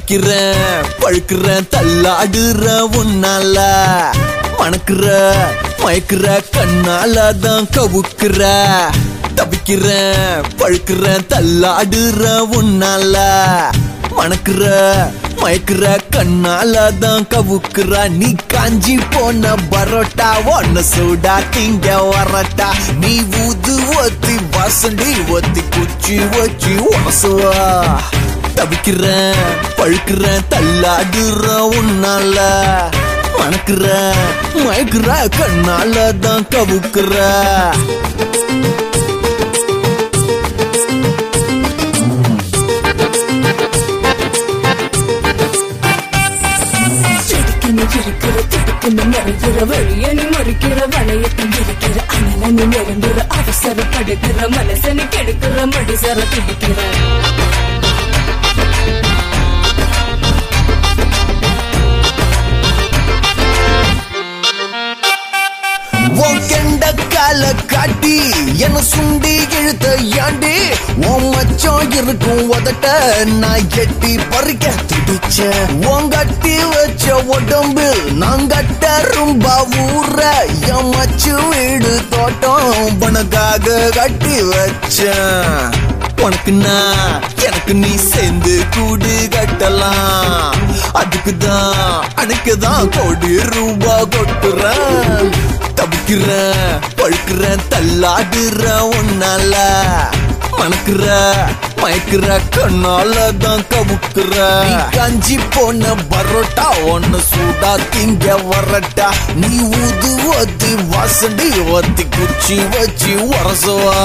தவிக்கிறேன் பழுக்கிறேன் தள்ளாடுற உன்னால மணக்குற மயக்குற கண்ணால தான் கவுக்குற தவிக்கிறேன் பழுக்கிறேன் தள்ளாடுற உன்னால மணக்குற மயக்குற கண்ணால தான் கவுக்குற நீ காஞ்சி போன பரோட்டா ஒன்ன சூடா திங்க வரட்டா நீ ஊது ஒத்தி வாசண்டி ஒத்தி குச்சி வச்சு வாசுவா தவிக்கிறேன் பழுக்கிறேன் தள்ளாடுற உன்னால மணக்குற மயக்குற கண்ணால தான் கவுக்குற செதுக்குன்னு இருக்கிற திடுக்குன்னு மறைக்கிற வழிய நீ மறுக்கிற வளையத்தில் இருக்கிற அனல நீ நிரம்புற அவசரப்படுக்கிற மனசனு கெடுக்கிற மடிசர பிடிக்கிற உன் கெண்ட கால காட்டி என்ன சுண்டி இழுத்த யாண்டி உன் மச்சம் இருக்கும் உதட்ட நான் எட்டி பறிக்க துடிச்ச உன் கட்டி வச்ச உடம்பு நான் கட்ட ரொம்ப ஊற என் மச்சு வீடு தோட்டம் உனக்காக கட்டி வச்சேன் உனக்கு நான் எனக்கு நீ சேர்ந்து கூடு கட்டலாம் அதுக்கு தான் அன்னைக்கு தான் கோடி ரூபா கொட்டுறேன் தவிக்கிறேன் பழுக்கிறேன் தள்ளாடுற உன்னால மணக்குற மயக்குற கண்ணால தான் கவுக்குற நீ காஞ்சி போன பரோட்டா ஒன்னு சூடா திங்க வரட்டா நீ ஊது ஒத்தி வாசண்டி ஒத்தி குச்சி வச்சு வரசுவா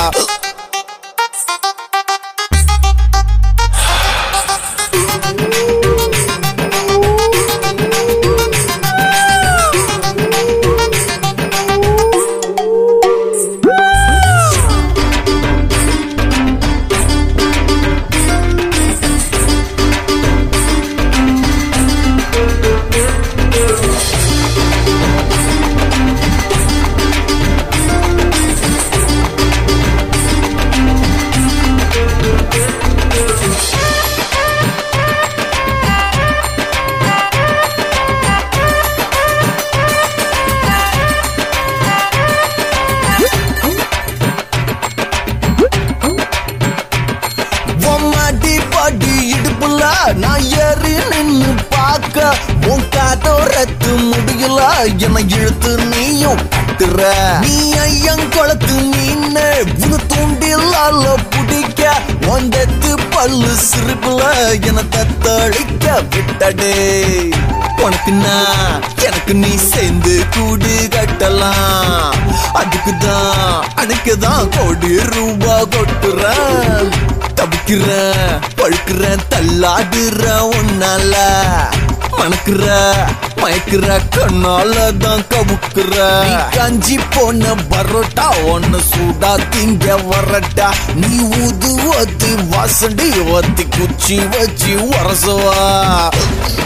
உம்மாடி பாடி இடுப்புல நான் ஏறி நின்னு பார்க்க உன் காதோரத்து முடியல என்னை இழுத்து நீயும் கட்டுற நீ ஐயன் குளத்து மீன் உன தூண்டிலால பிடிக்க ஒந்தத்து பல்லு சிரிப்புல என தத்தளிக்க விட்டடே உனக்கு நான் எனக்கு நீ சேர்ந்து கூடு கட்டலாம் அதுக்கு தான் அன்னைக்கு தான் கோடி ரூபா கொட்டுறேன் தவிக்கிறேன் பழுக்கிறேன் தள்ளாடுற உன்னால மணக்குற மயக்குற கண்ணால தான் கவுக்குற நீ காஞ்சி போன பரோட்டா ஒன்னு சூடா திங்க வரட்டா நீ ஊது ஒத்தி வாசண்டி ஒத்தி குச்சி வச்சு வரசுவா